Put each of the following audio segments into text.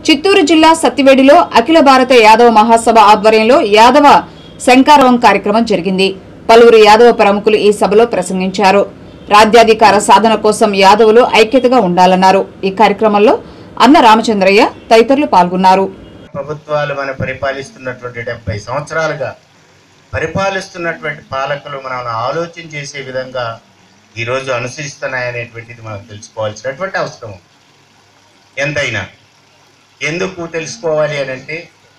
చిత్తూరు జిల్లా సత్తివేడిలో అఖిల భారత యాదవ మహాసభ ఆధ్వర్యంలో యాదవ శంకారవం కార్యక్రమం జరిగింది పలువురు యాదవ ప్రముఖులు ఈ సభలో ప్రసంగించారు రాజ్యాధికార సాధన కోసం యాదవులు ఐక్యతగా ఉండాలన్నారు ఈ కార్యక్రమంలో అన్న రామచంద్రయ్య తదితరులు పాల్గొన్నారు ప్రభుత్వాలు మనం పరిపాలిస్తున్నటువంటి డెబ్బై సంవత్సరాలుగా పరిపాలిస్తున్నటువంటి పాలకులు మనం ఆలోచన చేసే విధంగా ఈరోజు అనుసరిస్తున్నాయనేటువంటిది మనం తెలుసుకోవాల్సినటువంటి అవసరం ఉంది. ఎంతైనా ఎందుకు తెలుసుకోవాలి అని అంటే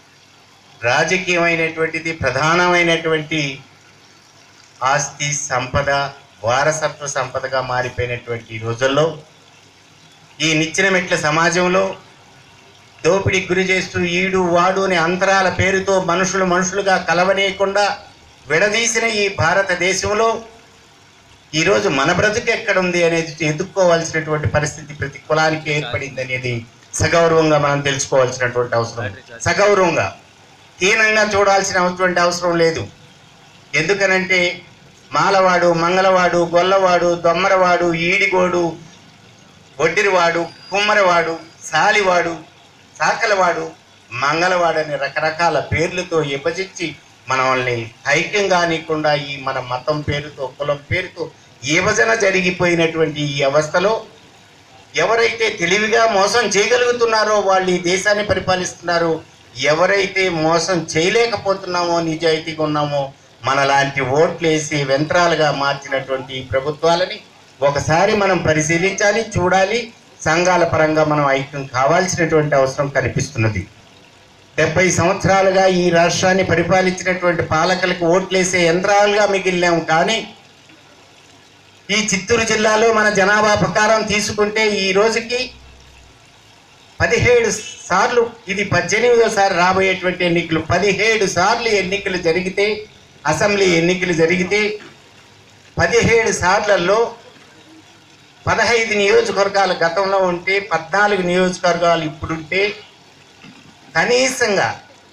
రాజకీయమైనటువంటిది ప్రధానమైనటువంటి ఆస్తి సంపద వారసత్వ సంపదగా మారిపోయినటువంటి ఈ రోజుల్లో ఈ నిచ్చెన మెట్ల సమాజంలో దోపిడీకి గురి చేస్తూ ఈడు వాడు అనే అంతరాల పేరుతో మనుషులు మనుషులుగా కలవనీయకుండా విడదీసిన ఈ భారతదేశంలో ఈరోజు మన బ్రతుకు ఎక్కడుంది అనేది ఎదుర్కోవాల్సినటువంటి పరిస్థితి ప్రతి కులానికి ఏర్పడింది అనేది సగౌరవంగా మనం తెలుసుకోవాల్సినటువంటి అవసరం సగౌరవంగా హీనంగా చూడాల్సినటువంటి అవసరం లేదు ఎందుకనంటే మాలవాడు మంగళవాడు గొల్లవాడు దొమ్మరవాడు ఈడిగోడు ఒడ్డిరివాడు కుమ్మరవాడు సాలివాడు సాకలవాడు మంగళవాడు అనే రకరకాల పేర్లతో విభజించి మనల్ని ఐక్యం కానికుండా ఈ మన మతం పేరుతో కులం పేరుతో విభజన జరిగిపోయినటువంటి ఈ అవస్థలో ఎవరైతే తెలివిగా మోసం చేయగలుగుతున్నారో వాళ్ళు ఈ దేశాన్ని పరిపాలిస్తున్నారో ఎవరైతే మోసం చేయలేకపోతున్నామో నిజాయితీగా ఉన్నామో మనలాంటి ఓట్లు వేసి యంత్రాలుగా మార్చినటువంటి ఈ ప్రభుత్వాలని ఒకసారి మనం పరిశీలించాలి చూడాలి సంఘాల పరంగా మనం ఐక్యం కావాల్సినటువంటి అవసరం కనిపిస్తున్నది డెబ్బై సంవత్సరాలుగా ఈ రాష్ట్రాన్ని పరిపాలించినటువంటి పాలకులకు ఓట్లేసే యంత్రాలుగా మిగిలినాం కానీ ఈ చిత్తూరు జిల్లాలో మన జనాభా ప్రకారం తీసుకుంటే ఈ రోజుకి పదిహేడు సార్లు ఇది పద్దెనిమిదోసారి రాబోయేటువంటి ఎన్నికలు పదిహేడు సార్లు ఎన్నికలు జరిగితే అసెంబ్లీ ఎన్నికలు జరిగితే పదిహేడు సార్లలో పదహైదు నియోజకవర్గాలు గతంలో ఉంటే పద్నాలుగు నియోజకవర్గాలు ఇప్పుడుంటే కనీసంగా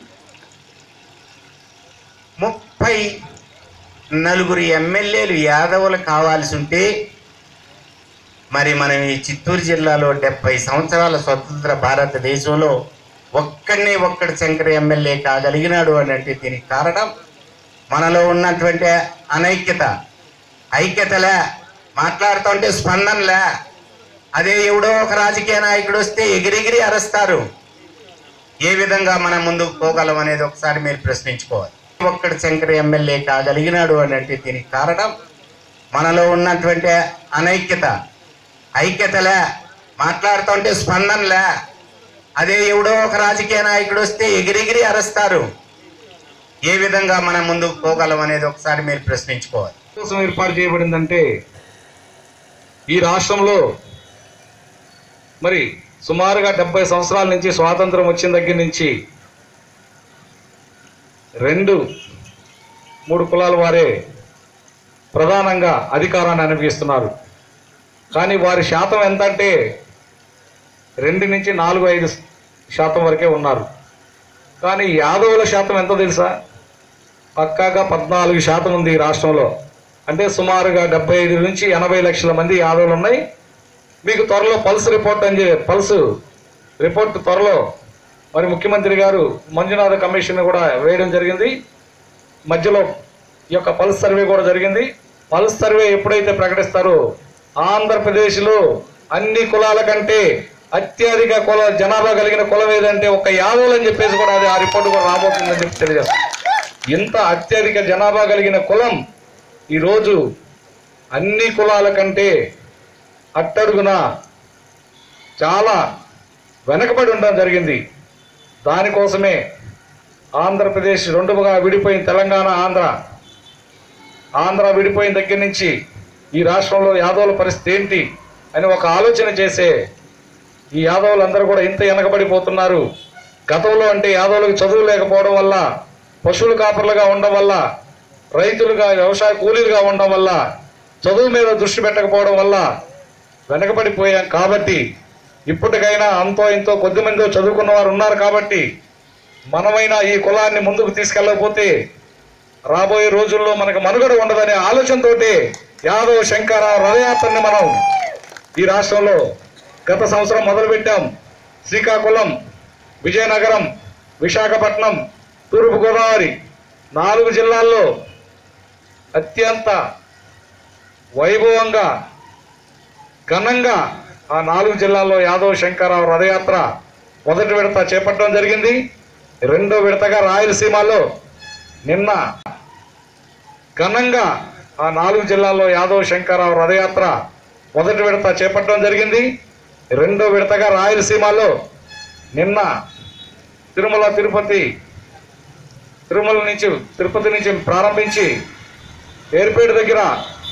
ముప్పై నలుగురు ఎమ్మెల్యేలు యాదవులు కావాల్సి ఉంటే మరి మనం ఈ చిత్తూరు జిల్లాలో డెబ్బై సంవత్సరాల స్వతంత్ర భారతదేశంలో ఒక్కడనే ఒక్కడు శంకర ఎమ్మెల్యే కాగలిగినాడు అని అంటే దీనికి కారణం మనలో ఉన్నటువంటి అనైక్యత ఐక్యతలే మాట్లాడుతుంటే స్పందనలే అదే ఎవడో ఒక రాజకీయ నాయకుడు వస్తే ఎగిరెగిరి అరుస్తారు ఏ విధంగా మనం ముందుకు పోగలం అనేది ఒకసారి మీరు ప్రశ్నించుకోవాలి ఒక్కడు శంకర ఎమ్మెల్యే కాగలిగినాడు అని అంటే దీనికి కారణం మనలో ఉన్నటువంటి అనైక్యత ఐక్యతలే మాట్లాడుతుంటే స్పందనలే అదే ఎవడో ఒక రాజకీయ నాయకుడు వస్తే ఎగిరెగిరి అరుస్తారు ఏ విధంగా మనం ముందుకు పోగలం అనేది ఒకసారి మీరు ప్రశ్నించుకోవాలి కోసం ఏర్పాటు చేయబడిందంటే ఈ రాష్ట్రంలో మరి సుమారుగా డెబ్బై సంవత్సరాల నుంచి స్వాతంత్రం వచ్చిన దగ్గర నుంచి రెండు మూడు కులాల వారే ప్రధానంగా అధికారాన్ని అనుభవిస్తున్నారు కానీ వారి శాతం ఎంత అంటే రెండు నుంచి నాలుగు ఐదు శాతం వరకే ఉన్నారు కానీ యాదవుల శాతం ఎంత తెలుసా పక్కాగా పద్నాలుగు శాతం ఉంది ఈ రాష్ట్రంలో అంటే సుమారుగా డెబ్బై ఐదు నుంచి ఎనభై లక్షల మంది యాదవులు ఉన్నాయి మీకు త్వరలో పల్స్ రిపోర్ట్ అని చెప్పి పల్స్ రిపోర్ట్ త్వరలో మరి ముఖ్యమంత్రి గారు మంజునాథ కమిషన్ కూడా వేయడం జరిగింది మధ్యలో ఈ యొక్క పల్స్ సర్వే కూడా జరిగింది పల్స్ సర్వే ఎప్పుడైతే ప్రకటిస్తారో ఆంధ్రప్రదేశ్లో అన్ని కులాల కంటే అత్యధిక కుల జనాభా కలిగిన కులం ఏదంటే ఒక యాదవులు అని చెప్పేసి కూడా అది ఆ రిపోర్ట్ కూడా రాబోతుందని చెప్పి తెలియజేస్తాం ఇంత అత్యధిక జనాభా కలిగిన కులం ఈరోజు అన్ని కులాల కంటే అట్టడుగున చాలా వెనకబడి ఉండడం జరిగింది దానికోసమే ఆంధ్రప్రదేశ్ రెండుగా విడిపోయిన తెలంగాణ ఆంధ్ర ఆంధ్ర విడిపోయిన దగ్గర నుంచి ఈ రాష్ట్రంలో యాదవుల పరిస్థితి ఏంటి అని ఒక ఆలోచన చేసే ఈ యాదవులందరూ కూడా ఇంత వెనకబడిపోతున్నారు గతంలో అంటే యాదవులకు చదువు లేకపోవడం వల్ల పశువుల కాపర్లుగా ఉండడం వల్ల రైతులుగా వ్యవసాయ కూలీలుగా ఉండడం వల్ల చదువు మీద దృష్టి పెట్టకపోవడం వల్ల వెనకబడిపోయాం కాబట్టి ఇప్పటికైనా అంతో ఇంతో కొద్ది మంది చదువుకున్న వారు ఉన్నారు కాబట్టి మనమైనా ఈ కులాన్ని ముందుకు తీసుకెళ్ళకపోతే రాబోయే రోజుల్లో మనకు మనుగడ ఉండదనే ఆలోచనతోటి యాదవ్ శంకర రథయాత్రని మనం ఈ రాష్ట్రంలో గత సంవత్సరం మొదలుపెట్టాం శ్రీకాకుళం విజయనగరం విశాఖపట్నం తూర్పుగోదావరి నాలుగు జిల్లాల్లో అత్యంత వైభవంగా ఘనంగా ఆ నాలుగు జిల్లాల్లో యాదవ్ శంకరరావు రథయాత్ర మొదటి విడత చేపట్టడం జరిగింది రెండో విడతగా రాయలసీమలో నిన్న ఘనంగా ఆ నాలుగు జిల్లాల్లో యాదవ్ శంకరరావు రథయాత్ర మొదటి విడత చేపట్టడం జరిగింది రెండో విడతగా రాయలసీమలో నిన్న తిరుమల తిరుపతి తిరుమల నుంచి తిరుపతి నుంచి ప్రారంభించి ఏర్పేట దగ్గర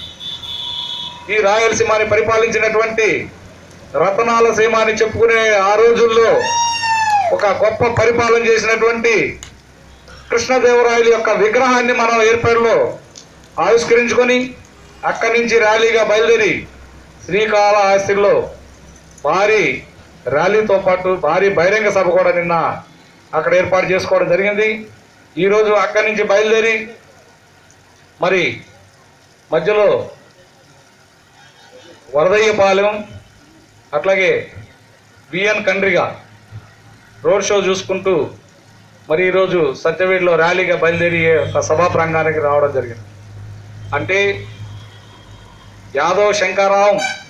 ఈ రాయలసీమని పరిపాలించినటువంటి రతనాల సీమ అని చెప్పుకునే ఆ రోజుల్లో ఒక గొప్ప పరిపాలన చేసినటువంటి కృష్ణదేవరాయల యొక్క విగ్రహాన్ని మనం ఏర్పాటులో ఆవిష్కరించుకొని అక్కడి నుంచి ర్యాలీగా బయలుదేరి శ్రీకాళహస్తిలో భారీ ర్యాలీతో పాటు భారీ బహిరంగ సభ కూడా నిన్న అక్కడ ఏర్పాటు చేసుకోవడం జరిగింది ఈరోజు అక్కడి నుంచి బయలుదేరి మరి మధ్యలో వరదయ్యపాలెం అట్లాగే విఎన్ కండ్రిగా రోడ్ షో చూసుకుంటూ మరి ఈరోజు సత్యవేడిలో ర్యాలీగా బయలుదేరి ఒక సభా ప్రాంగణానికి రావడం జరిగింది అంటే యాదవ్ శంకరరావు